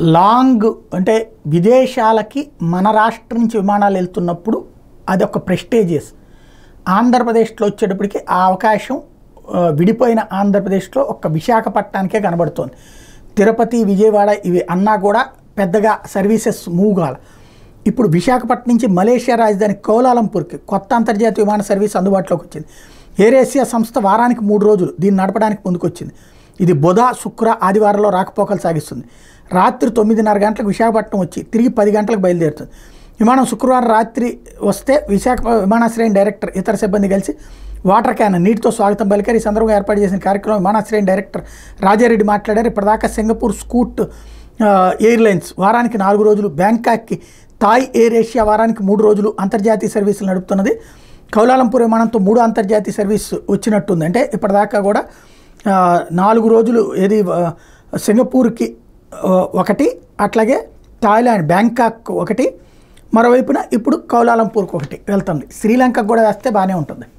long అంటే విదేశాలకి మన రాష్ట్రం నుంచి విమానాలు వెళ్తున్నప్పుడు అది ఒక ప్రెస్టేజియస్ ఆంధ్రప్రదేశ్లో వచ్చేటప్పటికి ఆ అవకాశం ఆ, విడిపోయిన ఆంధ్రప్రదేశ్లో ఒక విశాఖపట్నానికే కనబడుతోంది తిరుపతి విజయవాడ ఇవి అన్నా కూడా పెద్దగా సర్వీసెస్ మూవ్ కావాలి ఇప్పుడు విశాఖపట్నం నుంచి మలేషియా రాజధాని కౌలాలంపూర్కి కొత్త అంతర్జాతీయ విమాన సర్వీస్ అందుబాటులోకి వచ్చింది ఎయిర్ ఏషియా సంస్థ వారానికి మూడు రోజులు దీన్ని నడపడానికి ముందుకొచ్చింది ఇది బుధ శుక్ర ఆదివారంలో రాకపోకలు సాగిస్తుంది రాత్రి తొమ్మిదిన్నర గంటలకు విశాఖపట్నం వచ్చి తిరిగి పది గంటలకు బయలుదేరుతుంది విమానం శుక్రవారం రాత్రి వస్తే విశాఖ విమానాశ్రయం డైరెక్టర్ ఇతర సిబ్బంది కలిసి వాటర్ క్యాన్ నీటితో స్వాగతం పలికారు ఈ సందర్భంగా ఏర్పాటు చేసిన కార్యక్రమం విమానాశ్రయం డైరెక్టర్ రాజారెడ్డి మాట్లాడారు ఇప్పటిదాకా సింగపూర్ స్కూట్ ఆ, ఎయిర్లైన్స్ వారానికి నాలుగు రోజులు బ్యాంకాక్కి థాయ్ ఎయిర్ ఏషియా వారానికి మూడు రోజులు అంతర్జాతీయ సర్వీసులు నడుపుతున్నది కౌలాలంపూర్ విమానంతో మూడు అంతర్జాతీయ సర్వీస్ వచ్చినట్టుంది అంటే ఇప్పటిదాకా కూడా ఆ, నాలుగు రోజులు ఏది ఆ, సింగపూర్కి ఆ, ఒకటి అట్లాగే థాయిలాండ్ బ్యాంకాక్ ఒకటి మరోవైపున ఇప్పుడు కౌలాలంపూర్కి ఒకటి వెళ్తుంది శ్రీలంకకు కూడా వేస్తే బాగానే ఉంటుంది